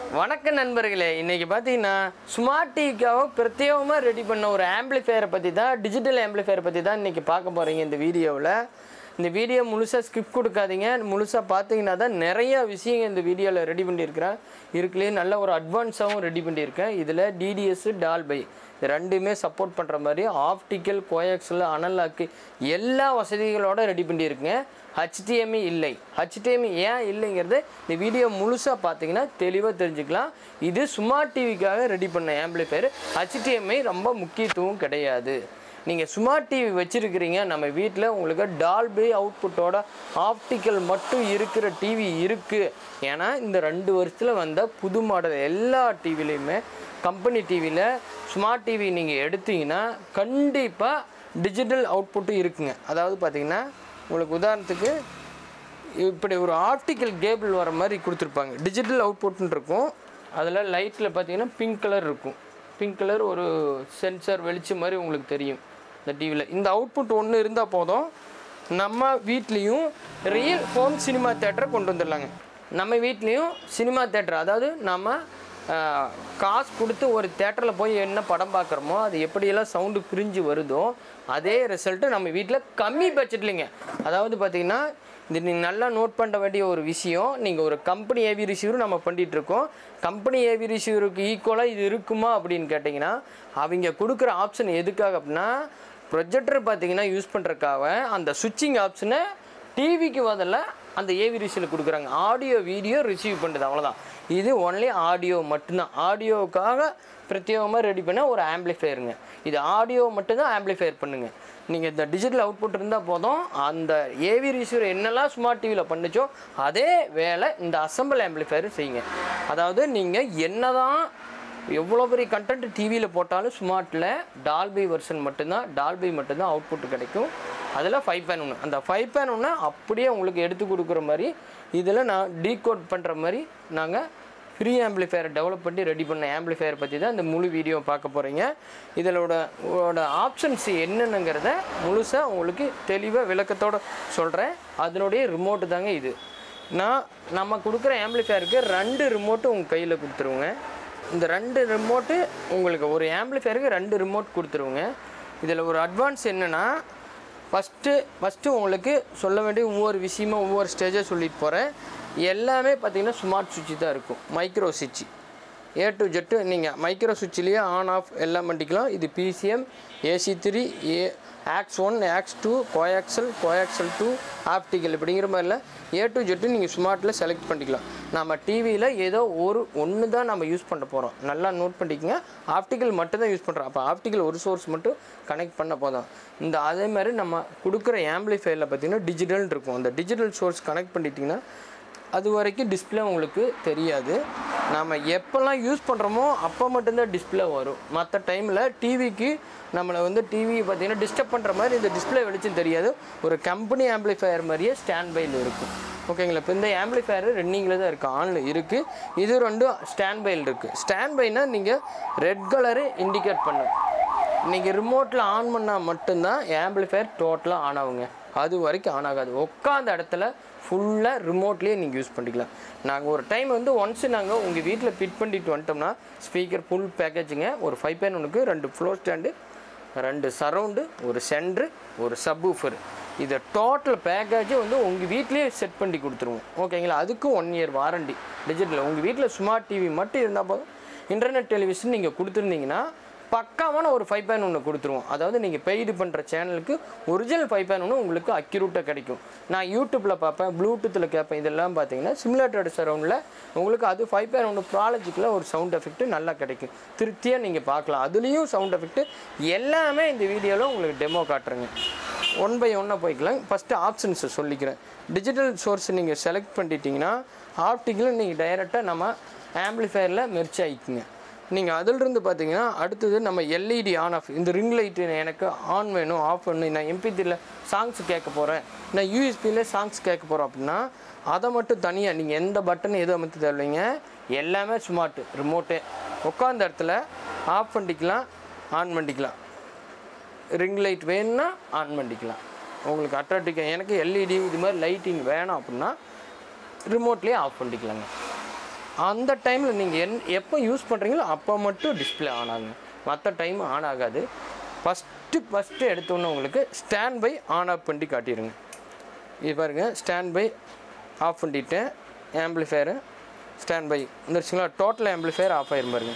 வணக்கம் நண்பர்களே இன்னைக்கு பார்த்தீங்கன்னா ஸ்மார்ட் டிவிக்காக பிரத்யேகமாக ரெடி பண்ண ஒரு ஆம்பிளிஃபையரை பற்றி தான் டிஜிட்டல் ஆம்பிளிஃபையரை பற்றி தான் இன்னைக்கு பார்க்க போகிறீங்க இந்த வீடியோவில் இந்த வீடியோ முழுசாக ஸ்கிப் கொடுக்காதீங்க முழுசாக பார்த்தீங்கன்னா தான் நிறைய விஷயங்கள் இந்த வீடியோவில் ரெடி பண்ணியிருக்கிறேன் இருக்குலேயே நல்ல ஒரு அட்வான்ஸாகவும் ரெடி பண்ணியிருக்கேன் இதில் டிடிஎஸ் டால்பை இது ரெண்டுமே சப்போர்ட் பண்ணுற மாதிரி ஆப்டிக்கல் கோயாக்ஸில் அனலாக்கு எல்லா வசதிகளோட ரெடி பண்ணியிருக்குங்க ஹச்டிஎம்இ இல்லை ஹச்டிஎம்இ ஏன் இல்லைங்கிறது இந்த வீடியோ முழுசாக பார்த்தீங்கன்னா தெளிவாக தெரிஞ்சுக்கலாம் இது ஸ்மார்ட் டிவிக்காக ரெடி பண்ண ஆம்பிளிஃபையர் ஹச்டிஎம்ஐ ரொம்ப முக்கியத்துவம் கிடையாது நீங்கள் ஸ்மார்ட் டிவி வச்சுருக்கிறீங்க நம்ம வீட்டில் உங்களுக்கு டால்பி அவுட்புட்டோட ஆப்டிக்கல் மட்டும் இருக்கிற டிவி இருக்குது ஏன்னா இந்த ரெண்டு வருஷத்தில் வந்த புது மாடல் எல்லா டிவிலையுமே கம்பெனி டிவியில் ஸ்மார்ட் டிவி நீங்கள் எடுத்தீங்கன்னா கண்டிப்பாக டிஜிட்டல் அவுட்புட்டு இருக்குங்க அதாவது பார்த்தீங்கன்னா உங்களுக்கு உதாரணத்துக்கு இப்படி ஒரு ஆப்டிக்கல் கேபிள் வர மாதிரி கொடுத்துருப்பாங்க டிஜிட்டல் அவுட்புட்னு இருக்கும் அதில் லைட்டில் பார்த்தீங்கன்னா பிங்க் கலர் இருக்கும் பிங்க் கலர் ஒரு சென்சார் வெளிச்சம் மாதிரி உங்களுக்கு தெரியும் இந்த டிவியில் இந்த அவுட்புட் ஒன்று இருந்தால் போதும் நம்ம வீட்லேயும் ரியல் ஹோம் சினிமா தேட்டரை கொண்டு வந்துடலாங்க நம்ம வீட்லேயும் சினிமா தேட்டர் அதாவது நம்ம ஆஹ், காசு கொடுத்து ஒரு தேட்டரில் போய் என்ன படம் பார்க்குறோமோ அது எப்படியெல்லாம் சவுண்டு பிரிஞ்சு வருதோ அதே ரிசல்ட்டு நம்ம வீட்டில் கம்மி பட்ஜெட்லிங்க அதாவது பார்த்தீங்கன்னா இது நீங்கள் நல்லா நோட் பண்ண வேண்டிய ஒரு விஷயம் நீங்கள் ஒரு கம்பெனி ஏவி ரிசீவர் நம்ம பண்ணிட்டு இருக்கோம் கம்பெனி ஏவி ரிசீவருக்கு ஈக்குவலாக இது இருக்குமா அப்படின்னு கேட்டிங்கன்னா அவங்க கொடுக்குற ஆப்ஷன் எதுக்காக அப்படின்னா ப்ரொஜெக்டர் பார்த்தீங்கன்னா யூஸ் பண்ணுறக்காக அந்த சுவிட்சிங் ஆப்ஷனை டிவிக்கு பதிலாக அந்த ஏவி ரிசீவில் கொடுக்குறாங்க ஆடியோ வீடியோ ரிசீவ் பண்ணுறது அவ்வளோதான் இது ஒன்லி ஆடியோ மட்டும்தான் ஆடியோவுக்காக பிரத்யேகமாக ரெடி பண்ண ஒரு ஆம்பிளிஃபையருங்க இது ஆடியோ மட்டும்தான் ஆம்பிளிஃபையர் பண்ணுங்க நீங்கள் இந்த டிஜிட்டல் அவுட்புட் இருந்தால் போதும் அந்த ஏவி ரிசீவர் என்னெல்லாம் ஸ்மார்ட் டிவியில் பண்ணுச்சோ அதே வேலை இந்த அசம்பிள் ஆம்பிளிஃபையர் செய்யுங்க அதாவது நீங்கள் என்னதான் எவ்வளோ பெரிய கண்டென்ட் டிவியில் போட்டாலும் ஸ்மார்ட்டில் டால்பி வெர்ஷன் மட்டும்தான் டால்பி மட்டும்தான் அவுட்புட் கிடைக்கும் அதில் ஃபைவ் பேன் ஒன்று அந்த ஃபைவ் பேன் ஒன்று அப்படியே உங்களுக்கு எடுத்து கொடுக்குற மாதிரி இதில் நான் டீகோட் பண்ணுற மாதிரி நாங்கள் ஃப்ரீ ஆம்பிளிஃபையரை டெவலப் பண்ணி ரெடி பண்ண ஆம்பிளிஃபையர் பற்றி தான் இந்த முழு வீடியோ பார்க்க போகிறீங்க இதோட இதோட ஆப்ஷன்ஸ் என்னென்னங்கிறத முழுசாக உங்களுக்கு தெளிவாக விளக்கத்தோடு சொல்கிறேன் அதனுடைய ரிமோட்டு தாங்க இது நான் நம்ம கொடுக்குற ஆம்பிளிஃபையருக்கு ரெண்டு ரிமோட்டு உங்கள் கையில் கொடுத்துருவோங்க இந்த ரெண்டு ரிமோட்டு உங்களுக்கு ஒரு ஆம்பிளிஃபையருக்கு ரெண்டு ரிமோட் கொடுத்துருவோங்க இதில் ஒரு அட்வான்ஸ் என்னென்னா ஃபஸ்ட்டு ஃபஸ்ட்டு உங்களுக்கு சொல்ல வேண்டிய ஒவ்வொரு விஷயமும் ஒவ்வொரு ஸ்டேஜாக சொல்லிட்டு போகிறேன் எல்லாமே பார்த்தீங்கன்னா ஸ்மார்ட் சுவிட்சு தான் இருக்கும் மைக்ரோ சுவிட்சு ஏ டு ஜெட்டு நீங்கள் மைக்ரோ சுவிட்சிலேயே ஆன் ஆஃப் எல்லாம் பண்ணிக்கலாம் இது PCM AC three A aux one aux two coaxial coaxial two optical இப்படிங்கிற மாதிரில ஏ டு ஜெட்டு நீங்கள் ஸ்மார்ட்டில் செலக்ட் பண்ணிக்கலாம் நம்ம டிவியில் ஏதோ ஒரு ஒன்று தான் நம்ம யூஸ் பண்ண போகிறோம் நல்லா நோட் பண்ணிக்கங்க ஆப்டிக்கல் மட்டும் தான் யூஸ் பண்ணுறோம் அப்போ ஆப்டிக்கல் ஒரு சோர்ஸ் மட்டும் கனெக்ட் பண்ண போதும் இந்த அதே மாதிரி நம்ம கொடுக்குற ஆம்பிளிஃபையரில் பார்த்தீங்கன்னா டிஜிட்டல் இருக்கும் அந்த டிஜிட்டல் சோர்ஸ் கனெக்ட் பண்ணிட்டீங்கன்னா அது வரைக்கும் டிஸ்பிளே உங்களுக்கு தெரியாது நாம் எப்போல்லாம் யூஸ் பண்ணுறோமோ அப்போ மட்டும்தான் டிஸ்பிளே வரும் மற்ற டைமில் டிவிக்கு நம்மளை வந்து டிவி பார்த்தீங்கன்னா டிஸ்டர்ப் பண்ணுற மாதிரி இந்த டிஸ்பிளே வெளிச்சம் தெரியாது ஒரு கம்பெனி ஆம்பிளிஃபையர் மாதிரியே ஸ்டாண்ட் பையில் இருக்கும் ஓகேங்களா இப்போ இந்த ஆம்பிளிஃபையர் ரன்னிங்கில் தான் இருக்குது ஆனில் இருக்குது இது ரெண்டும் ஸ்டாண்ட் பையில் இருக்குது ஸ்டாண்ட் பைனா நீங்கள் ரெட் கலரு இண்டிகேட் பண்ணும் நீங்கள் ரிமோட்டில் ஆன் பண்ணால் மட்டும்தான் ஆம்பிளிஃபையர் டோட்டலாக ஆன் ஆகுங்க அது வரைக்கும் ஆன் ஆகாது உட்காந்த இடத்துல ஃபுல்லாக ரிமோட்லேயே நீங்கள் யூஸ் பண்ணிக்கலாம் நாங்கள் ஒரு டைம் வந்து ஒன்ஸ் நாங்கள் உங்கள் வீட்டில் ஃபிட் பண்ணிட்டு வந்துட்டோம்னா ஸ்பீக்கர் ஃபுல் பேக்கேஜுங்க ஒரு ஃபைவ் பேன் ஒன்றுக்கு ரெண்டு ஃப்ளோர் ஸ்டாண்டு ரெண்டு சரவுண்டு ஒரு சென்ட்ரு ஒரு சப்வூஃபர் இதை டோட்டல் பேக்கேஜே வந்து உங்கள் வீட்லேயே செட் பண்ணி கொடுத்துருவோம் ஓகேங்களா அதுக்கும் ஒன் இயர் வாரண்டி டிஜிட்டல் உங்கள் வீட்டில் ஸ்மார்ட் டிவி மட்டும் இருந்தால் போதும் இன்டர்நெட் டெலிவிஷன் நீங்கள் கொடுத்துருந்தீங்கன்னா பக்காவான ஒரு ஃபைவ் பேன் ஒன்று கொடுத்துருவோம் அதாவது நீங்கள் பெய்டு பண்ணுற சேனலுக்கு ஒரிஜினல் ஃபைவ் பேன் ஒன்று உங்களுக்கு அக்யூரேட்டாக கிடைக்கும் நான் யூடியூப்பில் பார்ப்பேன் ப்ளூடூத்தில் கேட்பேன் இதெல்லாம் பார்த்தீங்கன்னா சிமுலேட்டட் சரௌண்டில் உங்களுக்கு அது ஃபைவ் பேன் ஒன்று ப்ராலஜிக்கில் ஒரு சவுண்ட் எஃபெக்ட் நல்லா கிடைக்கும் திருப்தியாக நீங்கள் பார்க்கலாம் அதுலேயும் சவுண்ட் எஃபெக்ட் எல்லாமே இந்த வீடியோவில் உங்களுக்கு டெமோ காட்டுறேங்க ஒன் பை ஒன்னாக போய்க்கலாம் ஃபஸ்ட்டு ஆப்ஷன்ஸை சொல்லிக்கிறேன் டிஜிட்டல் சோர்ஸ் நீங்கள் செலக்ட் பண்ணிட்டீங்கன்னா ஆப்டிக்கில் நீங்கள் டைரெக்டாக நம்ம ஆம்பிளிஃபையரில் மெர்ச் ஆகிக்குங்க நீங்கள் அதிலிருந்து பார்த்தீங்கன்னா அடுத்தது நம்ம எல்இடி ஆன் ஆஃப் இந்த ரிங் லைட்டு எனக்கு ஆன் வேணும் ஆஃப் வேணும் நான் எம்பித்தியில் சாங்ஸ் கேட்க போகிறேன் நான் யூஎஸ்பியில் சாங்ஸ் கேட்க போகிறோம் அப்படின்னா அதை மட்டும் தனியாக நீங்கள் எந்த பட்டன் எதுவும் அமைத்து தேவையில்லைங்க எல்லாமே ஸ்மார்ட்டு ரிமோட்டு உட்காந்த இடத்துல ஆஃப் பண்ணிக்கலாம் ஆன் பண்ணிக்கலாம் ரிங் லைட் வேணும்னா ஆன் பண்ணிக்கலாம் உங்களுக்கு அட்ராக்டிவாக எனக்கு எல்இடி இது மாதிரி லைட்டிங் வேணும் அப்படின்னா ரிமோட்லேயே ஆஃப் பண்ணிக்கலாங்க அந்த டைமில் நீங்கள் என் எப்போ யூஸ் பண்ணுறீங்களோ அப்போ மட்டும் டிஸ்ப்ளே ஆன் ஆகுங்க மற்ற டைம் ஆன் ஆகாது ஃபஸ்ட்டு ஃபஸ்ட்டு எடுத்தோன்னே உங்களுக்கு ஸ்டாண்ட் பை ஆன் ஆஃப் பண்ணி காட்டிடுங்க இது பாருங்க ஸ்டாண்ட் பை ஆஃப் பண்ணிட்டேன் ஆம்பிளிஃபயரு ஸ்டாண்ட் பை வந்துருச்சுங்களா டோட்டல் ஆம்பிளிஃபயர் ஆஃப் ஆயிரும் பாருங்க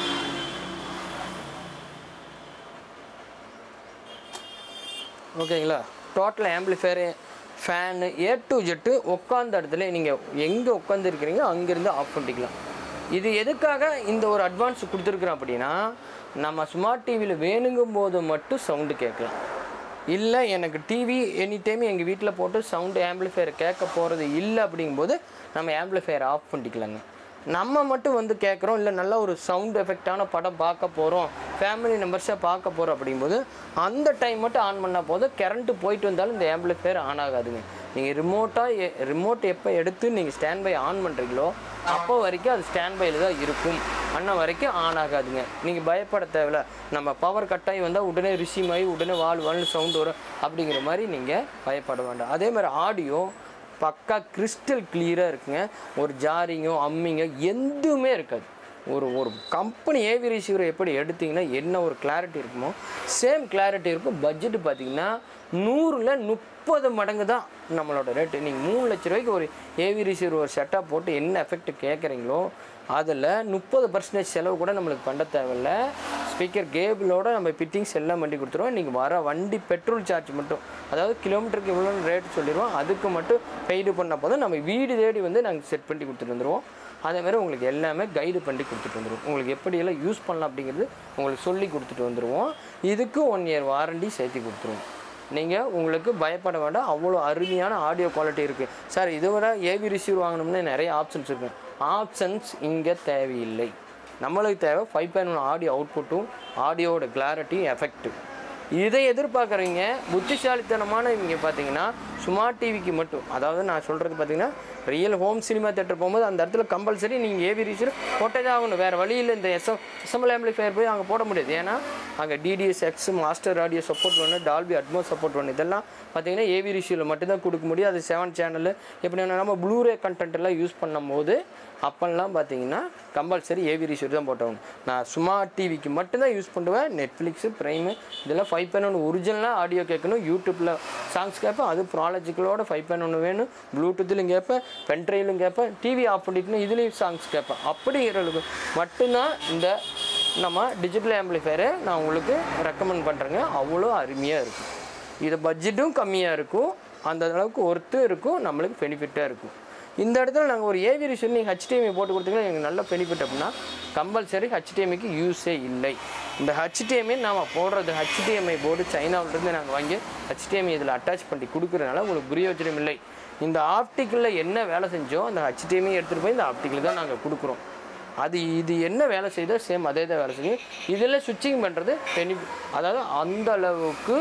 ஓகேங்களா total amplifier fan A to Z உட்காந்த இடத்துல நீங்கள் எங்கே உட்காந்துருக்கிறீங்களோ அங்கேருந்து ஆஃப் பண்ணிக்கலாம் இது எதுக்காக இந்த ஒரு அட்வான்ஸ் கொடுத்துருக்குறோம் அப்படின்னா நம்ம ஸ்மார்ட் டிவியில் வேணுங்கும் போது மட்டும் சவுண்டு கேட்கலாம் இல்லை எனக்கு டிவி எனி டைம் எங்கள் வீட்டில் போட்டு சவுண்டு ஆம்பிளிஃபையர் கேட்க போகிறது இல்லை அப்படிங்கும்போது நம்ம ஆம்பிளிஃபையர் ஆஃப் பண்ணிக்கலாங்க நம்ம மட்டும் வந்து கேட்குறோம் இல்லை நல்ல ஒரு சவுண்ட் எஃபெக்டான படம் பார்க்க போகிறோம் ஃபேமிலி மெம்பர்ஸை பார்க்க போகிறோம் அப்படிங்கும்போது அந்த டைம் மட்டும் ஆன் பண்ணால் போதும் கரண்ட்டு போயிட்டு வந்தாலும் இந்த ஆம்பிளிஃபையர் ஆன் ஆகாதுங்க நீங்கள் ரிமோட்டாக ரிமோட் எப்போ எடுத்து நீங்கள் ஸ்டாண்ட் பை ஆன் பண்ணுறீங்களோ அப்போ வரைக்கும் அது ஸ்டாண்ட் பையில் தான் இருக்கும் அண்ணா வரைக்கும் ஆன் ஆகாதுங்க நீங்கள் பயப்பட தேவையில்ல நம்ம பவர் கட் ஆகி வந்தால் உடனே ரிசீவ் ஆகி உடனே வாழ் வாழ்னு சவுண்ட் வரும் அப்படிங்கிற மாதிரி நீங்கள் பயப்பட வேண்டாம் அதே மாதிரி ஆடியோ பக்கா கிறிஸ்டல் கிளியராக இருக்குங்க ஒரு ஜாரிங்கோ அம்மிங்கோ எதுவுமே இருக்காது ஒரு ஒரு கம்பெனி ஏவி ரிசீவரை எப்படி எடுத்தீங்கன்னா என்ன ஒரு கிளாரிட்டி இருக்குமோ சேம் கிளாரிட்டி இருக்கும் பட்ஜெட் பார்த்தீங்கன்னா நூறில் முப்பது மடங்கு தான் நம்மளோட ரேட்டு நீங்கள் மூணு லட்ச ரூபாய்க்கு ஒரு ஏவி ரிசீவர் ஒரு செட்டாக போட்டு என்ன எஃபெக்ட் கேட்குறீங்களோ அதில் முப்பது பர்சன்டேஜ் செலவு கூட நம்மளுக்கு பண்ண தேவையில்ல ஸ்பீக்கர் கேபிளோட நம்ம ஃபிட்டிங்ஸ் எல்லாம் பண்ணி கொடுத்துருவோம் நீங்கள் வர வண்டி பெட்ரோல் சார்ஜ் மட்டும் அதாவது கிலோமீட்டருக்கு இவ்வளோ ரேட் சொல்லிடுவோம் அதுக்கு மட்டும் பெய்டு பண்ண போதும் நம்ம வீடு தேடி வந்து நாங்கள் செட் பண்ணி கொடுத்துட்டு வந்துடுவோம் அதே மாதிரி உங்களுக்கு எல்லாமே கைடு பண்ணி கொடுத்துட்டு வந்துடுவோம் உங்களுக்கு எப்படியெல்லாம் யூஸ் பண்ணலாம் அப்படிங்கிறது உங்களுக்கு சொல்லி கொடுத்துட்டு வந்துடுவோம் இதுக்கு ஒன் இயர் வாரண்டி சேர்த்து கொடுத்துருவோம் நீங்கள் உங்களுக்கு பயப்பட வேண்டாம் அவ்வளோ அருமையான ஆடியோ குவாலிட்டி இருக்குது சார் இதை விட ஏவி ரிசீவர் வாங்கணும்னா நிறைய ஆப்ஷன்ஸ் இருக்குது ஆப்ஷன்ஸ் இங்கே தேவையில்லை நம்மளுக்கு தேவை ஃபைவ் பாயிண்ட் ஒன் ஆடியோ அவுட்புட்டும் ஆடியோவோட கிளாரிட்டி எஃபெக்ட்டு இதை எதிர்பார்க்குறீங்க புத்திசாலித்தனமான இவங்க பார்த்தீங்கன்னா ஸ்மார்ட் டிவிக்கு மட்டும் அதாவது நான் சொல்கிறது பார்த்தீங்கன்னா ரியல் ஹோம் சினிமா தேட்டர் போகும்போது அந்த இடத்துல கம்பல்சரி நீங்கள் ஏவி ரீச்சர் போட்டே தான் ஆகணும் வேறு வழியில் இந்த எஸ்எம் எஸ்எம்எல் ஆம்பிளிஃபயர் போய் அங்கே போட முடியாது ஏன்னா அங்கே DTS X master audio support பண்ணு டால்பி அட்மோ சப்போர்ட் பண்ணு இதெல்லாம் பார்த்தீங்கன்னா ஏவி ரிஷியில் மட்டும்தான் கொடுக்க முடியும் அது செவன் சேனல் எப்படி நம்ம ப்ளூரே கண்டென்ட் எல்லாம் யூஸ் பண்ணும்போது அப்போல்லாம் பார்த்தீங்கன்னா கம்பல்சரி ஏவி ரிசீவர் தான் போட்டவங்க நான் ஸ்மார்ட் டிவிக்கு மட்டும்தான் யூஸ் பண்ணுவேன் நெட்ஃப்ளிக்ஸு ப்ரைமு இதெல்லாம் ஃபைவ் பாயிண்ட் ஒன்று ஒரிஜினலாக ஆடியோ கேட்கணும் யூடியூப்பில் சாங்ஸ் கேட்பேன் அது ப்ராலஜிக்கலோட ஃபைவ் பாயிண்ட் ஒன்று வேணும் ப்ளூடூத்லையும் கேட்பேன் பென்ட்ரைவ்லையும் கேட்பேன் டிவி ஆஃப் பண்ணிட்டுனா இதுலேயும் சாங்ஸ் கேட்பேன் அப்படிங்கிறதுக்கு மட்டும்தான் இந்த நம்ம டிஜிட்டல் ஆம்பிளிஃபயரை நான் உங்களுக்கு ரெக்கமெண்ட் பண்ணுறேங்க அவ்வளோ அருமையாக இருக்கும் இது பட்ஜெட்டும் கம்மியாக இருக்கும் அந்த அளவுக்கு ஒர்த்து இருக்கும் நம்மளுக்கு பெனிஃபிட்டாக இருக்கும் இந்த இடத்துல நாங்கள் ஒரு ஏவி ரிசன் நீங்கள் ஹெச்டிஎம்ஐ போட்டு கொடுத்தீங்கன்னா எங்களுக்கு நல்ல பெனிஃபிட் அப்படின்னா கம்பல்சரி ஹெச்டிஎம்ஐக்கு யூஸே இல்லை இந்த ஹெச்டிஎம்ஐ நாம் போடுறது ஹெச்டிஎம்ஐ போர்டு சைனாவிலேருந்து நாங்கள் வாங்கி ஹெச்டிஎம்ஐ இதில் அட்டாச் பண்ணி கொடுக்குறதுனால உங்களுக்கு பிரயோஜனம் இல்லை இந்த ஆப்டிக்கலில் என்ன வேலை செஞ்சோம் அந்த ஹெச்டிஎம்ஐ எடுத்துகிட்டு போய் இந்த ஆப்டிக்கல் தான் நாங்கள் கொடுக்குறோம் அது இது என்ன வேலை செய்தோ சேம் அதே தான் வேலை செய்யும் இதில் சுவிட்சிங் பண்ணுறது பெனி அதாவது அந்த அளவுக்கு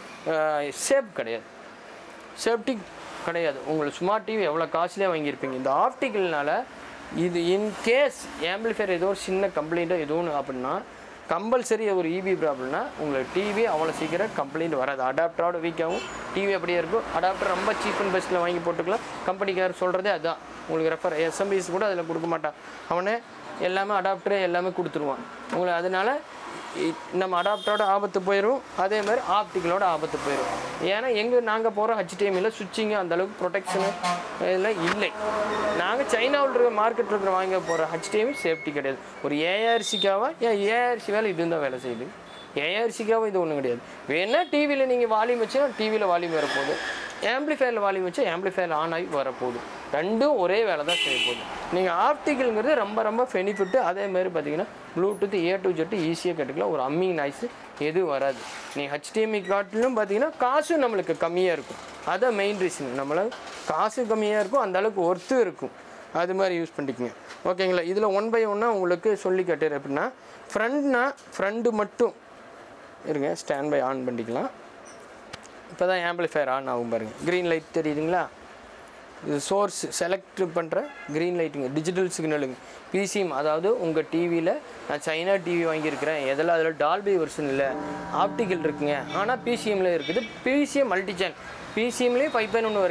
சேஃப் கிடையாது சேஃப்டி கிடையாது உங்களுக்கு ஸ்மார்ட் டிவி எவ்வளோ காஸ்ட்லியாக வாங்கியிருப்பீங்க இந்த ஆப்டிக்கல்னால இது இன் கேஸ் ஆம்பிளிஃபயர் ஏதோ ஒரு சின்ன கம்ப்ளைண்ட்டோ ஏதோ ஒன்று அப்படின்னா கம்பல்சரி ஒரு இபி ப்ராப்ளம்னா உங்களுக்கு டிவி அவ்வளோ சீக்கிரம் கம்ப்ளைண்ட் வராது அடாப்டரோட வீக்காகவும் டிவி அப்படியே இருக்கும் அடாப்டர் ரொம்ப சீப் அண்ட் பெஸ்ட்டில் வாங்கி போட்டுக்கலாம் கம்பெனிக்கார் சொல்கிறதே அதுதான் உங்களுக்கு ரெஃபர் எஸ்எம்பிஎஸ் கூட அதில் கொடுக்க மாட்டான் அவனே எல்லாமே அடாப்டரே எல்லாமே கொடுத்துருவான் உங்களுக்கு அதனால இ- நம்ம அடாப்டரோட ஆபத்து போயிடும் அதே மாதிரி ஆப்டிக்கலோட ஆபத்து போயிடும் ஏன்னா எங்கே நாங்கள் போகிற ஹெச்டிஎம்மில் சுவிட்சிங்கு அந்தளவுக்கு ப்ரொடெக்ஷனு இதெல்லாம் இல்லை நாங்கள் சைனாவில் இருக்கிற மார்க்கெட்டில் இருக்கிற வாங்க போகிற ஹெச்டிஎம்மி சேஃப்டி கிடையாது ஒரு ஏஆர்சிக்காவா ஏன் ஏஆர்சி வேலை இது தான் வேலை செய்யுது ஏஆர்சிக்காவும் இது ஒன்றும் கிடையாது வேணா டிவியில் நீங்கள் வால்யூம் வச்சுன்னா டிவியில் வால்யூம் வரப்போகுது ஆம்பிளிஃபயரில் வால்யூம் வச்சா ஆம்பிளிஃபயர் ஆன் ஆகி வரப்போகுது ரெண்டும் ஒரே வேலை தான் செய்ய போகுது நீங்கள் ஆப்டிக்கலுங்கிறது ரொம்ப ரொம்ப பெனிஃபிட்டு அதே மாதிரி பார்த்தீங்கன்னா ப்ளூடூத் ஏ டு ஜெட்டு ஈஸியாக கேட்டுக்கலாம் ஒரு அம்மிங் நாய்ஸு எதுவும் வராது நீங்கள் ஹெச்டிஎம்ஐ காட்டிலும் பார்த்தீங்கன்னா காசும் நம்மளுக்கு கம்மியாக இருக்கும் அதான் மெயின் ரீசன் நம்மள காசு கம்மியாக இருக்கும் அந்த அளவுக்கு ஒர்த்து இருக்கும் அது மாதிரி யூஸ் பண்ணிக்கங்க ஓகேங்களா இதில் ஒன் பை ஒன்னாக உங்களுக்கு சொல்லி கட்டுறேன் எப்படின்னா ஃப்ரண்ட்னா ஃப்ரண்டு மட்டும் இருங்க ஸ்டாண்ட் பை ஆன் பண்ணிக்கலாம் இப்போ தான் ஆம்பிளிஃபயர் ஆன் ஆகும் பாருங்கள் க்ரீன் லைட் தெரியுதுங்களா இது சோர்ஸ் செலக்ட் பண்ணுற க்ரீன் லைட்டுங்க டிஜிட்டல் சிக்னலுங்க பிசிஎம் அதாவது உங்கள் டிவியில் நான் சைனா டிவி வாங்கியிருக்கிறேன் எதில் அதில் டால்பி வெர்ஷன் இல்லை ஆப்டிக்கல் இருக்குங்க ஆனால் பிசிஎம்ல இருக்குது பிசிஎம் மல்டி சேனல் பிசிஎம்லேயும் ஃபைவ் பாயிண்ட் ஒன்று வருங்க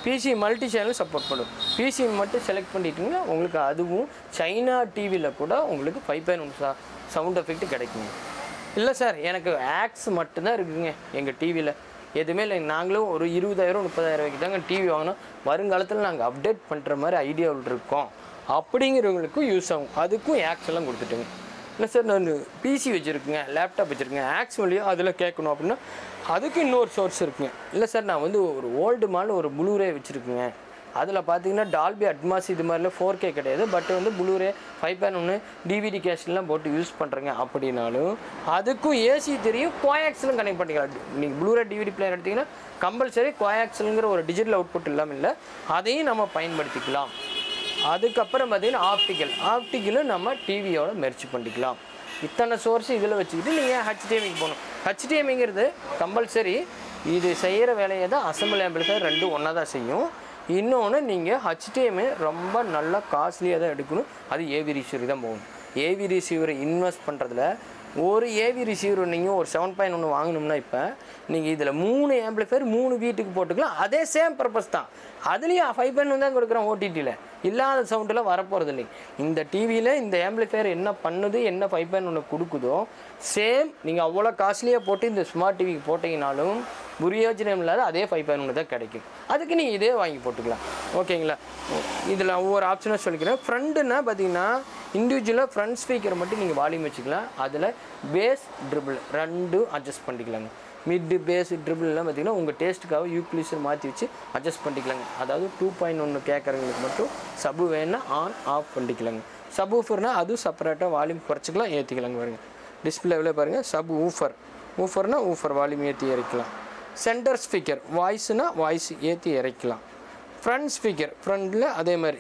பிசி மல்டி சேனல் சப்போர்ட் பண்ணும் பிசி மட்டும் செலக்ட் பண்ணிட்டீங்கன்னா உங்களுக்கு அதுவும் சைனா டிவியில் கூட உங்களுக்கு five point one sound effect கிடைக்குங்க இல்லை சார் எனக்கு ஆக்ஸ் மட்டும்தான் இருக்குங்க எங்கள் டிவியில் எதுவுமே இல்லை நாங்களும் ஒரு இருபதாயிரம் முப்பதாயிரம் ரூபாய்க்கு தாங்க டிவி வாங்கினோம் வருங்காலத்தில் நாங்கள் அப்டேட் பண்ணுற மாதிரி ஐடியாவில் இருக்கோம் அப்படிங்கிறவங்களுக்கும் யூஸ் ஆகும் அதுக்கும் ஆக்ஸ் எல்லாம் கொடுத்துட்டுங்க இல்லை சார் நான் பிசி வச்சுருக்குங்க லேப்டாப் வச்சுருக்கேன் ஆக்ஸ் வழியாக அதில் கேட்கணும் அப்படின்னா அதுக்கு இன்னொரு சோர்ஸ் இருக்குங்க இல்லை சார் நான் வந்து ஒரு ஓல்டு மால் ஒரு ப்ளூரே வச்சுருக்குங்க அதில் பார்த்தீங்கன்னா டால்பி அட்மாஸ் இது மாதிரிலாம் ஃபோர் கே கிடையாது பட் வந்து ப்ளூரே ஃபைவ் பேன் ஒன்று டிவிடி கேஸ்ட்லாம் போட்டு யூஸ் பண்ணுறேங்க அப்படின்னாலும் அதுக்கும் ஏசி தெரியும் கோயாக்ஸ்லும் கனெக்ட் பண்ணிக்கலாம் நீங்கள் ப்ளூரே டிவிடி பிளேயர் எடுத்திங்கன்னா கம்பல்சரி கோயாக்ஸ்லுங்கிற ஒரு டிஜிட்டல் அவுட்புட் இல்லாமல் இல்லை அதையும் நம்ம பயன்படுத்திக்கலாம் அதுக்கப்புறம் பார்த்தீங்கன்னா ஆப்டிக்கல் ஆப்டிக்கலும் நம்ம டிவியோட மெர்ச்சி பண்ணிக்கலாம் இத்தனை சோர்ஸ் இதில் வச்சுக்கிட்டு நீங்கள் ஹெச்டிஎம்மிக்கு போகணும் ஹெச்டிஎம்மிங்கிறது கம்பல்சரி இது செய்கிற வேலையை தான் அசம்பிள் ஆம்பிளிஃபயர் ரெண்டும் ஒன்றா தான் செய்யும் இன்னொன்று நீங்கள் ஹெச்டிஎம்ஐ ரொம்ப நல்லா காஸ்ட்லியாக தான் எடுக்கணும் அது ஏவி ரிசீவர் தான் போகணும் ஏவி ரிசீவரை இன்வெஸ்ட் பண்ணுறதுல ஒரு ஏவி ரிசீவர் நீங்கள் ஒரு செவன் பாயிண்ட் ஒன்று வாங்கணும்னா இப்போ நீங்கள் இதில் மூணு ஆம்பிளிஃபயர் மூணு வீட்டுக்கு போட்டுக்கலாம் அதே சேம் பர்பஸ் தான் அதுலேயும் ஃபைவ் பாயிண்ட் தான் கொடுக்குறோம் ஓடிடியில் இல்லாத சவுண்டில் வரப்போகிறது இல்லை இந்த டிவியில் இந்த ஆம்பிளிஃபயர் என்ன பண்ணுது என்ன ஃபைவ் பாயிண்ட் ஒன்று கொடுக்குதோ சேம் நீங்கள் அவ்வளோ காஸ்ட்லியாக போட்டு இந்த ஸ்மார்ட் டிவிக்கு போட்டிங்கனாலும் பிரயோஜனம் இல்லாத அதே ஃபைவ் பாயிண்ட் ஒன்று தான் கிடைக்கும் அதுக்கு நீங்கள் இதே வாங்கி போட்டுக்கலாம் ஓகேங்களா இதில் ஒவ்வொரு ஆப்ஷனாக சொல்லிக்கிறேன் ஃப்ரண்ட்டுன்னா பார்த்தீங்கன்னா இண்டிவிஜுவலாக ஃப்ரண்ட் ஸ்பீக்கரை மட்டும் நீங்கள் வால்யூம் வச்சுக்கலாம் அதில் பேஸ் ட்ரிபிள் ரெண்டும் அட்ஜஸ்ட் பண்ணிக்கலாங்க மிட்டு பேஸ் ட்ரிபிள்லாம் பார்த்தீங்கன்னா உங்கள் டேஸ்ட்டுக்காக யூக்லிஸர் மாற்றி வச்சு அட்ஜஸ்ட் பண்ணிக்கலாங்க அதாவது டூ பாயிண்ட் ஒன்று கேட்குறவங்களுக்கு மட்டும் சபு வேணா ஆன் ஆஃப் பண்ணிக்கலாங்க சப் ஊஃபர்னால் அதுவும் செப்பரேட்டாக வால்யூம் குறைச்சிக்கலாம் ஏற்றிக்கலாங்க பாருங்க டிஸ்பிளேவில் பாருங்கள் சப் ஊஃபர் ஊஃபர்னா ஊஃபர் வால்யூம் ஏற்றி இறக்கலாம் சென்டர் ஸ்பீக்கர் வாய்ஸ்னா வாய்ஸ் ஏற்றி இறக்கலாம் ஃப்ரண்ட் ஸ்பீக்கர் ஃப்ரண்டில் அதே மாதிரி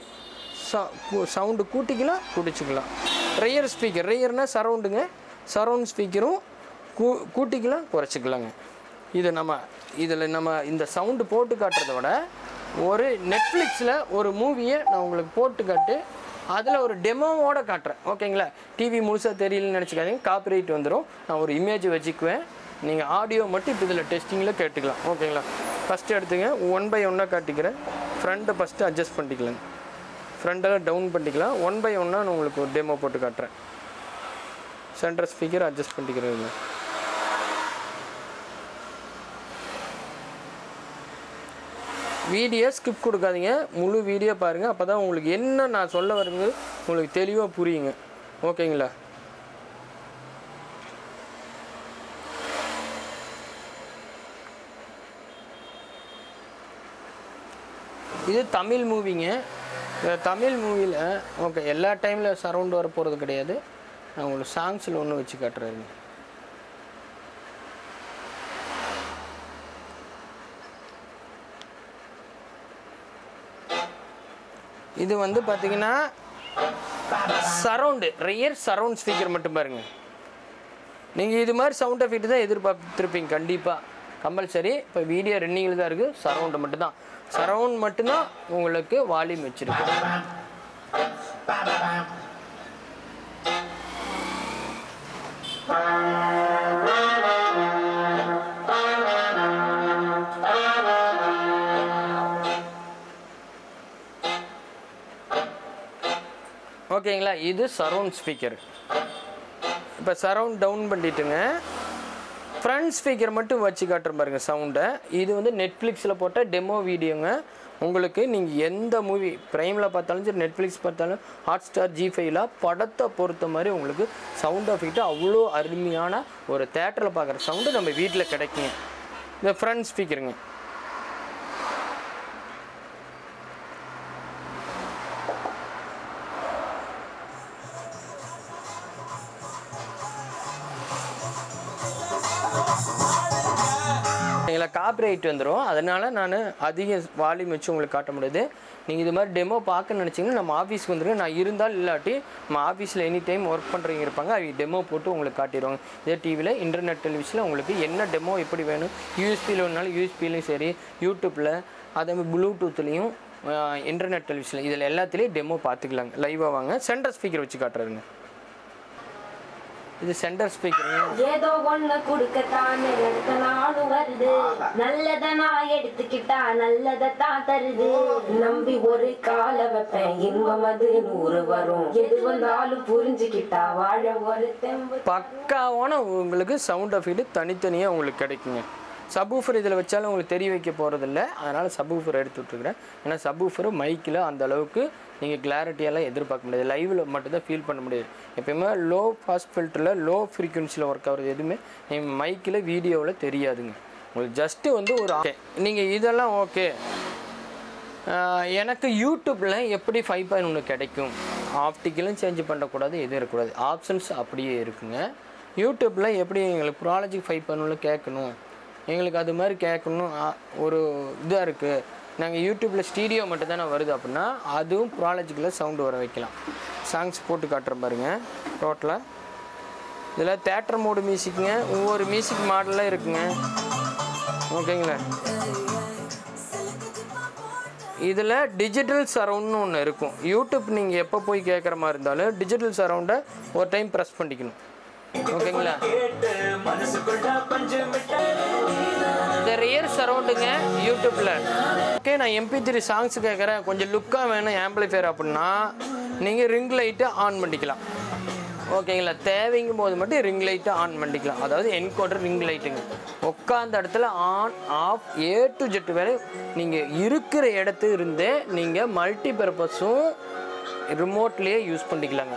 சவுண்டு கூட்டிக்கலாம் குடிச்சிக்கலாம் ரெயர் ஸ்பீக்கர் ரெயர்னால் சரவுண்டுங்க சரவுண்ட் ஸ்பீக்கரும் கூ கூட்டிக்கலாம் குறைச்சிக்கலாங்க இது நம்ம இதில் நம்ம இந்த சவுண்டு போட்டு காட்டுறத விட ஒரு நெட்ஃப்ளிக்ஸில் ஒரு மூவியை நான் உங்களுக்கு போட்டு காட்டு அதில் ஒரு டெமோவோட காட்டுறேன் ஓகேங்களா டிவி முழுசாக தெரியலன்னு நினச்சிக்காதீங்க காப்பிரைட் வந்துடும் நான் ஒரு இமேஜ் வச்சுக்குவேன் நீங்கள் ஆடியோ மட்டும் இப்போ இதில் டெஸ்டிங்கில் கேட்டுக்கலாம் ஓகேங்களா ஃபஸ்ட்டு எடுத்துங்க ஒன் பை ஒன்னாக காட்டிக்கிறேன் ஃப்ரண்ட்டை ஃபஸ்ட்டு அட்ஜஸ்ட் பண்ணிக்கலாங்க ஃப்ரண்டெல்லாம் டவுன் பண்ணிக்கலாம் ஒன் பை ஒன்னாக நான் உங்களுக்கு ஒரு டெமோ போட்டு காட்டுறேன் சென்டர் ஸ்பீக்கர் அட்ஜஸ்ட் பண்ணிக்கிறேன் வீடியோ ஸ்கிப் கொடுக்காதீங்க முழு வீடியோ பாருங்கள் அப்போ தான் உங்களுக்கு என்ன நான் சொல்ல வருங்க உங்களுக்கு தெளிவாக புரியுங்க ஓகேங்களா இது தமிழ் மூவிங்க இந்த தமிழ் மூவியில் ஓகே எல்லா டைமில் சரவுண்ட் வர போகிறது கிடையாது நான் உங்களுக்கு சாங்ஸில் ஒன்று வச்சு காட்டுறேங்க இது வந்து பார்த்தீங்கன்னா சரவுண்டு ரியர் சரவுண்ட் ஸ்பீக்கர் மட்டும் பாருங்க நீங்கள் இது மாதிரி சவுண்ட் எஃபெக்ட் தான் எதிர்பார்த்துருப்பீங்க கண்டிப்பாக கம்பல்சரி இப்போ வீடியோ ரன்னிங்கில் தான் இருக்குது சரவுண்டு மட்டும்தான் சரவுண்ட் மட்டும்தான் உங்களுக்கு வால்யூம் வச்சுருக்கு ஓகேங்களா இது சரவுண்ட் ஸ்பீக்கர் இப்போ சரவுண்ட் டவுன் பண்ணிட்டுங்க ஃப்ரண்ட் ஸ்பீக்கர் மட்டும் வச்சு காட்டுறேன் பாருங்க சவுண்டை இது வந்து நெட்ஃப்ளிக்ஸில் போட்ட டெமோ வீடியோங்க உங்களுக்கு நீங்கள் எந்த மூவி ப்ரைமில் பார்த்தாலும் சரி நெட்ஃப்ளிக்ஸ் பார்த்தாலும் ஹாட் ஸ்டார் ஜி ஃபைவ்ல படத்தை பொறுத்த மாதிரி உங்களுக்கு சவுண்ட் எஃபெக்ட் அவ்வளோ அருமையான ஒரு தேட்டரில் பார்க்குற சவுண்டு நம்ம வீட்டில் கிடைக்குங்க இந்த ஃப்ரண்ட் ஸ்பீக்கருங்க எங்களை காப்பிரைட் வந்துடும் அதனால் நான் அதிக வால்யூம் வச்சு உங்களுக்கு காட்ட முடியாது நீங்கள் இது மாதிரி டெமோ பார்க்க நினச்சிங்கன்னா நம்ம ஆஃபீஸ்க்கு வந்துருங்க நான் இருந்தால் இல்லாட்டி நம்ம ஆஃபீஸில் எனி டைம் ஒர்க் பண்ணுறவங்க இருப்பாங்க அவங்க டெமோ போட்டு உங்களுக்கு காட்டிடுவாங்க இதே டிவியில் இன்டர்நெட் டெலிவிஷனில் உங்களுக்கு என்ன டெமோ எப்படி வேணும் யூஎஸ்பியில் வேணாலும் யூஎஸ்பிலையும் சரி யூடியூப்பில் அதே மாதிரி ப்ளூடூத்லேயும் இன்டர்நெட் டெலிவிஷனில் இதில் எல்லாத்துலேயும் டெமோ பார்த்துக்கலாங்க லைவாக வாங்க சென்டர் ஸ்பீக்கர் வச்சு காட்டுறாருங்க இது சென்டர் ஸ்பீக்கருங்க ஏதோ ஒண்ணு குடுக்கத்தான் எடுத்த நாளும் வருது நல்லத நான் எடுத்துக்கிட்டா நல்லதத்தான் தருது நம்பி ஒரு கால வைப்பேன் இன்பம் அது நூறு வரும் எது வந்தாலும் புரிஞ்சுக்கிட்டா வாழ ஒரு தெம்பு பக்காவான உங்களுக்கு சவுண்ட் எஃபெக்ட் தனித்தனியாக உங்களுக்கு கிடைக்குங்க சப்வூஃபர் இதில் வச்சாலும் உங்களுக்கு தெரிய வைக்க போகிறதில்ல அதனால் சப்வூஃபர் எடுத்து விட்ருக்குறேன் ஏன்னா சப்வூஃபர் மைக்கில் அந்த அளவுக்கு நீங்கள் கிளாரிட்டியெல்லாம் எதிர்பார்க்க முடியாது லைவில் மட்டும்தான் ஃபீல் பண்ண முடியாது எப்பயுமே லோ பாஸ் ஃபில்டரில் லோ ஃப்ரீக்குவன்சியில் ஒர்க் ஆகுறது எதுவுமே நீங்கள் மைக்கில் வீடியோவில் தெரியாதுங்க உங்களுக்கு ஜஸ்ட்டு வந்து ஒரு ஓகே நீங்கள் இதெல்லாம் ஓகே ஆஹ் எனக்கு யூடியூப்பில் எப்படி ஃபைவ் பாயிண்ட் ஒன்று கிடைக்கும் ஆப்டிக்கலும் சேஞ்ச் பண்ணக்கூடாது எதுவும் இருக்கக்கூடாது ஆப்ஷன்ஸ் அப்படியே இருக்குங்க யூடியூப்பில் எப்படி எங்களுக்கு ப்ராலஜிக் ஃபைவ் பாயிண்ட் கேட்கணும் எங்களுக்கு அது மாதிரி கேட்கணும் ஆ- ஒரு இதாக இருக்குது நாங்கள் யூடியூப்பில் ஸ்டீடியோ மட்டும் தானே வருது அப்படின்னா அதுவும் ப்ராலஜிக்கில் சவுண்டு வர வைக்கலாம் சாங்ஸ் போட்டு காட்டுற பாருங்க டோட்டலாக இதில் தேட்டர் மோடு மியூசிக்குங்க ஒவ்வொரு மியூசிக் மாடலில் இருக்குங்க ஓகேங்களா இதில் டிஜிட்டல் சரவுண்ட்னு ஒன்று இருக்கும் யூடியூப் நீங்கள் எப்போ போய் கேட்குற மாதிரி இருந்தாலும் டிஜிட்டல் சரவுண்டை ஒரு டைம் ப்ரெஸ் பண்ணிக்கணும் ஓகேங்களா இந்த ரியர் சரவுண்டுங்க யூடியூப்பில் ஓகே நான் எம்பி த்ரீ சாங்ஸ் கேட்குறேன் கொஞ்சம் லுக்காக வேணும் ஆம்பிளிஃபையர் அப்படின்னா நீங்கள் ரிங் லைட்டை ஆன் பண்ணிக்கலாம் ஓகேங்களா தேவைங்கும் போது மட்டும் ரிங் லைட்டை ஆன் பண்ணிக்கலாம் அதாவது என்கோடர் ரிங் லைட்டுங்க உட்காந்த இடத்துல on off A to Z வேலை நீங்கள் இருக்கிற இடத்து இருந்தே நீங்கள் மல்டி பர்பஸும் ரிமோட்லேயே யூஸ் பண்ணிக்கலாங்க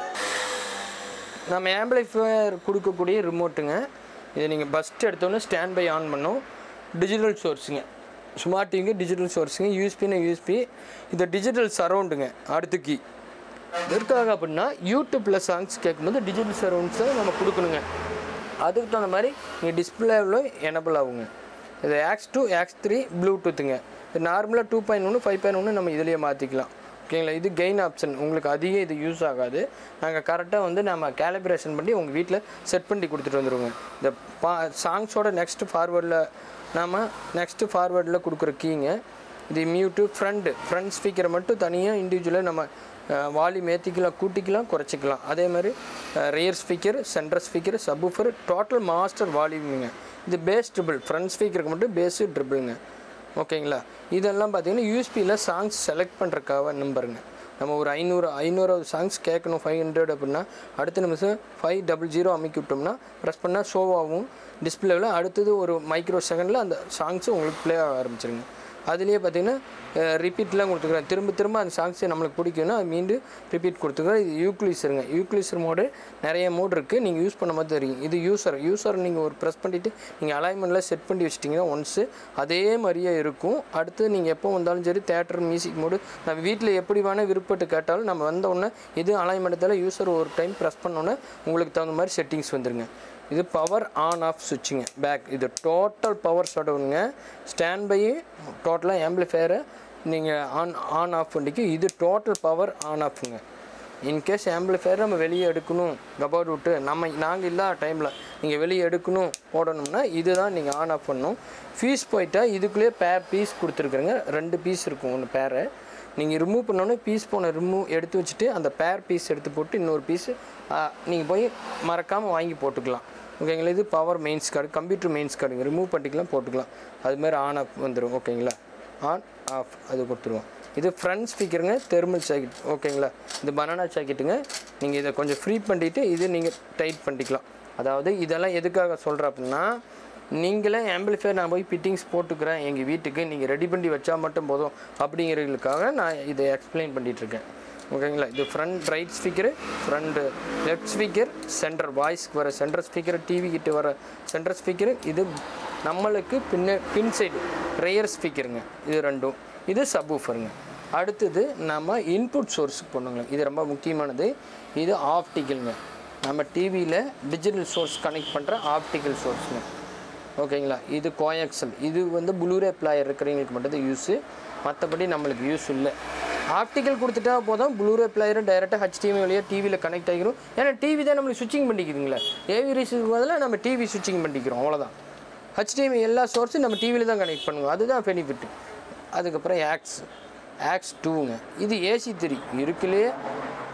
நம்ம ஆம்பிளிஃபையர் கொடுக்கக்கூடிய ரிமோட்டுங்க இதை நீங்கள் ஃபஸ்ட் எடுத்தோன்னே ஸ்டாண்ட் பை ஆன் பண்ணும் டிஜிட்டல் சோர்ஸுங்க ஸ்மார்ட் டிவிங்க டிஜிட்டல் சோர்ஸுங்க யூஎஸ்பின்னு யூஎஸ்பி இது டிஜிட்டல் சரவுண்டுங்க அடுத்த கீ எதற்காக அப்படின்னா யூடியூப்பில் சாங்ஸ் கேட்கும்போது டிஜிட்டல் சரவுண்ட்ஸை நம்ம கொடுக்கணுங்க அதுக்கு தகுந்த மாதிரி நீங்கள் டிஸ்பிளேவில் எனபிள் ஆகுங்க இது ஆக்ஸ் டூ ஆக்ஸ் த்ரீ ப்ளூடூத்துங்க இது நார்மலாக டூ பாயிண்ட் ஒன்று ஃபைவ் பாயிண்ட் ஒன்று நம்ம இதுலேயே மாற்றிக்கலாம் ஓகேங்களா இது கெயின் ஆப்ஷன் உங்களுக்கு அதிகம் இது யூஸ் ஆகாது நாங்கள் கரெக்டாக வந்து நம்ம கேலிப்ரேஷன் பண்ணி உங்கள் வீட்டில் செட் பண்ணி கொடுத்துட்டு வந்துடுவோங்க இந்த பா சாங்ஸோட நெக்ஸ்ட் ஃபார்வேர்டில் நாம் நெக்ஸ்ட்டு ஃபார்வேர்டில் கொடுக்குற கீங்க இது மியூட்டு ஃப்ரண்ட் ஃப்ரண்ட் ஸ்பீக்கரை மட்டும் தனியாக இண்டிவிஜுவலாக நம்ம வால்யூம் ஏற்றிக்கலாம் கூட்டிக்கலாம் குறைச்சிக்கலாம் அதே மாதிரி rear speaker centre speaker subwoofer total master வால்யூமுங்க இது பேஸ் ட்ரிபிள் ஃப்ரண்ட் ஸ்பீக்கருக்கு மட்டும் பேஸு ட்ரிபிளுங்க ஓகேங்களா இதெல்லாம் பார்த்தீங்கன்னா யூஎஸ்பியில் சாங்ஸ் செலக்ட் பண்ணுறக்காக நம்பருங்க நம்ம ஒரு ஐநூறு ஐநூறாவது சாங்ஸ் கேட்கணும் ஃபைவ் ஹண்ட்ரட் அப்படின்னா அடுத்த நிமிஷம் ஃபைவ் டபுள் ஜீரோ அமைக்கி விட்டோம்னா ப்ரெஸ் பண்ணால் ஷோவாகும் டிஸ்பிளேவில் அடுத்தது ஒரு மைக்ரோ செகண்டில் அந்த சாங்ஸு உங்களுக்கு ப்ளே ஆக ஆரம்பிச்சிருங்க அதுலேயே பார்த்தீங்கன்னா ரிப்பீட்லாம் கொடுத்துக்கிறேன் திரும்ப திரும்ப அந்த சாங்ஸை நம்மளுக்கு பிடிக்கும்னா அது மீண்டும் ரிப்பீட் கொடுத்துக்கிறேன் இது யூக்ளிசருங்க யூக்ளிசர் மோடு நிறைய மோடு இருக்குது நீங்கள் யூஸ் பண்ண மாதிரி தெரியும் இது யூசர் யூசர் நீங்கள் ஒரு ப்ரெஸ் பண்ணிவிட்டு நீங்கள் அலைன்மெண்ட்டில் செட் பண்ணி வச்சிட்டிங்கன்னா ஒன்ஸு அதே மாதிரியே இருக்கும் அடுத்து நீங்கள் எப்போ வந்தாலும் சரி தேட்டர் மியூசிக் மோடு நம்ம வீட்டில் எப்படி வேணால் விருப்பப்பட்டு கேட்டாலும் நம்ம வந்த உடனே இது அலைன்மெண்ட்டத்தில் யூசர் ஒரு டைம் ப்ரெஸ் பண்ணோன்னே உங்களுக்கு தகுந்த மாதிரி செட்டிங்ஸ் வந்துருங்க இது பவர் ஆன் ஆஃப் சுவிட்சுங்க பேக் இது டோட்டல் பவர் ஷட்டவுனுங்க ஸ்டாண்ட் பை டோட்டலாக ஆம்பிளிஃபையரை நீங்கள் ஆன் ஆன் ஆஃப் பண்ணிக்கு இது டோட்டல் பவர் ஆன் ஆஃப்ங்க இன்கேஸ் ஆம்பிளிஃபையர் நம்ம வெளியே எடுக்கணும் கபோர்ட் விட்டு நம்ம நாங்கள் இல்லாத டைமில் நீங்கள் வெளியே எடுக்கணும் போடணும்னா இதுதான் நீங்கள் ஆன் ஆஃப் பண்ணணும் ஃபீஸ் போயிட்டா இதுக்குள்ளேயே பேர் பீஸ் கொடுத்துருக்குறேங்க ரெண்டு பீஸ் இருக்கும் ஒன்று பேரை நீங்கள் ரிமூவ் பண்ணோன்னே பீஸ் போன ரிமூவ் எடுத்து வச்சுட்டு அந்த பேர் பீஸ் எடுத்து போட்டு இன்னொரு பீஸு நீங்கள் போய் மறக்காமல் வாங்கி போட்டுக்கலாம் ஓகேங்களா இது power mains cord computer mains கார்டுங்க ரிமூவ் பண்ணிக்கலாம் போட்டுக்கலாம் அது மாதிரி ஆன் ஆஃப் வந்துடும் ஓகேங்களா ஆன் ஆஃப் அது கொடுத்துருவோம் இது ஃப்ரண்ட் ஸ்பீக்கருங்க தெர்மல் ஜாக்கெட் ஓகேங்களா இது பனானா ஜாக்கெட்டுங்க நீங்கள் இதை கொஞ்சம் ஃப்ரீ பண்ணிட்டு இது நீங்கள் டைட் பண்ணிக்கலாம் அதாவது இதெல்லாம் எதுக்காக சொல்கிறேன் அப்படின்னா நீங்களே ஆம்பிளிஃபையர் நான் போய் ஃபிட்டிங்ஸ் போட்டுக்கிறேன் எங்கள் வீட்டுக்கு நீங்கள் ரெடி பண்ணி வச்சா மட்டும் போதும் அப்படிங்கிறதுக்காக நான் இதை எக்ஸ்பிளைன் பண்ணிகிட்ருக்கேன் ஓகேங்களா இது front right speaker front left speaker centre வாய்ஸ்க்கு வர சென்டர் ஸ்பீக்கர் டிவி கிட்ட வர சென்டர் ஸ்பீக்கரு இது நம்மளுக்கு பின்ன பின் சைடு ரேயர் ஸ்பீக்கருங்க இது ரெண்டும் இது சப்வூஃபருங்க அடுத்தது நம்ம இன்புட் சோர்ஸுக்கு பண்ணுங்க இது ரொம்ப முக்கியமானது இது ஆப்டிக்கலுங்க நம்ம டிவியில் டிஜிட்டல் சோர்ஸ் கனெக்ட் பண்ணுற ஆப்டிக்கல் சோர்ஸுங்க ஓகேங்களா இது கோயாக்சல் இது வந்து ப்ளூரே பிளாயர் இருக்கிறவங்களுக்கு மட்டும் தான் யூஸு மற்றபடி நம்மளுக்கு யூஸ் இல்லை ஆப்டிக்கல் கொடுத்துட்டா போதும் ப்ளூரே பிளேயரும் டைரெக்டாக ஹெச்டிஎம் வழியாக டிவியில் கனெக்ட் ஆகிரும் ஏன்னா டிவி தான் நம்மளுக்கு சுவிச்சிங் பண்ணிக்குதுங்களே ஏவி ரீஸுக்கு பதிலாக நம்ம டிவி சுவிச்சிங் பண்ணிக்கிறோம் அவ்வளோதான் ஹெச்டிஎம் எல்லா சோர்ஸும் நம்ம டிவியில் தான் கனெக்ட் பண்ணுவோம் அதுதான் பெனிஃபிட் அதுக்கப்புறம் ஆக்ஸ் ஆக்ஸ் டூங்க இது ஏசி த்ரீ இருக்குலே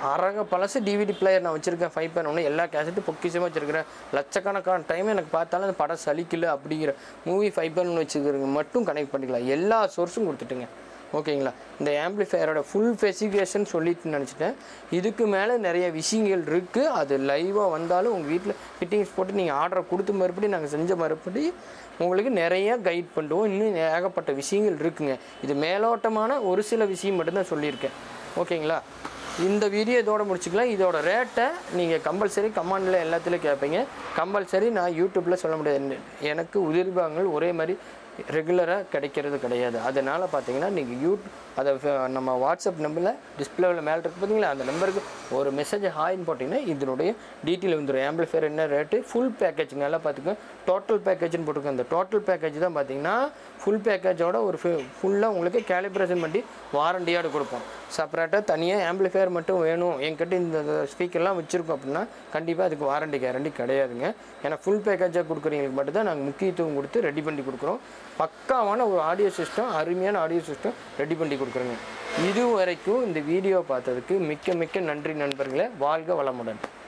அரக பழசு டிவிடி பிளேயர் நான் வச்சுருக்கேன் ஃபைவ் பாயிண்ட் ஒன்று எல்லா கேசட்டும் பொக்கிஷமாக வச்சுருக்கிறேன் லட்சக்கணக்கான டைம் எனக்கு பார்த்தாலும் அந்த படம் சலிக்கல அப்படிங்கிற மூவி ஃபைவ் பாயிண்ட் ஒன்று வச்சுக்கிறவங்க மட்டும் கனெக்ட் பண்ணிக்கலாம் எல்லா சோர்ஸும் கொடுத்துட்டுங்க ஓகேங்களா இந்த ஆம்பிளிஃபையரோட ஃபுல் ஸ்பெசிஃபிகேஷன் சொல்லிட்டு நினச்சிட்டேன் இதுக்கு மேலே நிறைய விஷயங்கள் இருக்குது அது லைவாக வந்தாலும் உங்கள் வீட்டில் ஃபிட்டிங்ஸ் போட்டு நீங்கள் ஆர்டரை கொடுத்து மறுபடி நாங்கள் செஞ்ச மறுபடி உங்களுக்கு நிறைய கைட் பண்ணுவோம் இன்னும் ஏகப்பட்ட விஷயங்கள் இருக்குங்க இது மேலோட்டமான ஒரு சில விஷயம் மட்டும்தான் சொல்லியிருக்கேன் ஓகேங்களா இந்த வீடியோ இதோட முடிச்சுக்கலாம் இதோட ரேட்டை நீங்கள் கம்பல்சரி கமெண்டில் எல்லாத்துலேயும் கேட்பீங்க கம்பல்சரி நான் யூடியூப்பில் சொல்ல முடியாது எனக்கு உதிர்பாகங்கள் ஒரே மாதிரி ரெகுலராக கிடைக்கிறது கிடையாது அதனால் பார்த்தீங்கன்னா நீங்கள் யூட் அதை ஃப- நம்ம வாட்ஸ்அப் நம்பரில் டிஸ்பிளேவில் மேலே இருக்கு பார்த்தீங்களா அந்த நம்பருக்கு ஒரு மெசேஜ் ஹாய்னு போட்டிங்கன்னா இதனுடைய டீட்டெயில் வந்துடும் ஆம்பிளிஃபையர் என்ன ரேட்டு ஃபுல் பேக்கேஜ் நல்லா பார்த்துக்கோங்க டோட்டல் பேக்கேஜ்னு போட்டிருக்கோம் அந்த டோட்டல் பேக்கேஜ் தான் பார்த்தீங்கன்னா ஃபுல் பேக்கேஜோட ஒரு ஃபுல்லாக உங்களுக்கு கேலிப்ரேஷன் பண்ணி வாரண்டியோடு கொடுப்போம் செப்பரேட்டாக தனியாக ஆம்பிளிஃபையர் மட்டும் வேணும் என்கிட்ட இந்த ஸ்பீக்கர்லாம் வச்சுருக்கோம் அப்படின்னா கண்டிப்பாக அதுக்கு வாரண்டி கேரண்டி கிடையாதுங்க ஏன்னா ஃபுல் பேக்கேஜாக கொடுக்குறவங்களுக்கு மட்டும் தான் நாங்கள் முக்கியத்துவம் கொடுத்து ரெடி பண்ணி கொடுக்குறோம் பக்காவான ஒரு ஆடியோ சிஸ்டம் அருமையான ஆடியோ சிஸ்டம் ரெடி பண்ணி கொடுக்குறோங்க இது வரைக்கும் இந்த வீடியோ பார்த்ததுக்கு மிக்க மிக்க நன்றி நண்பர்களே வாழ்க வளமுடன்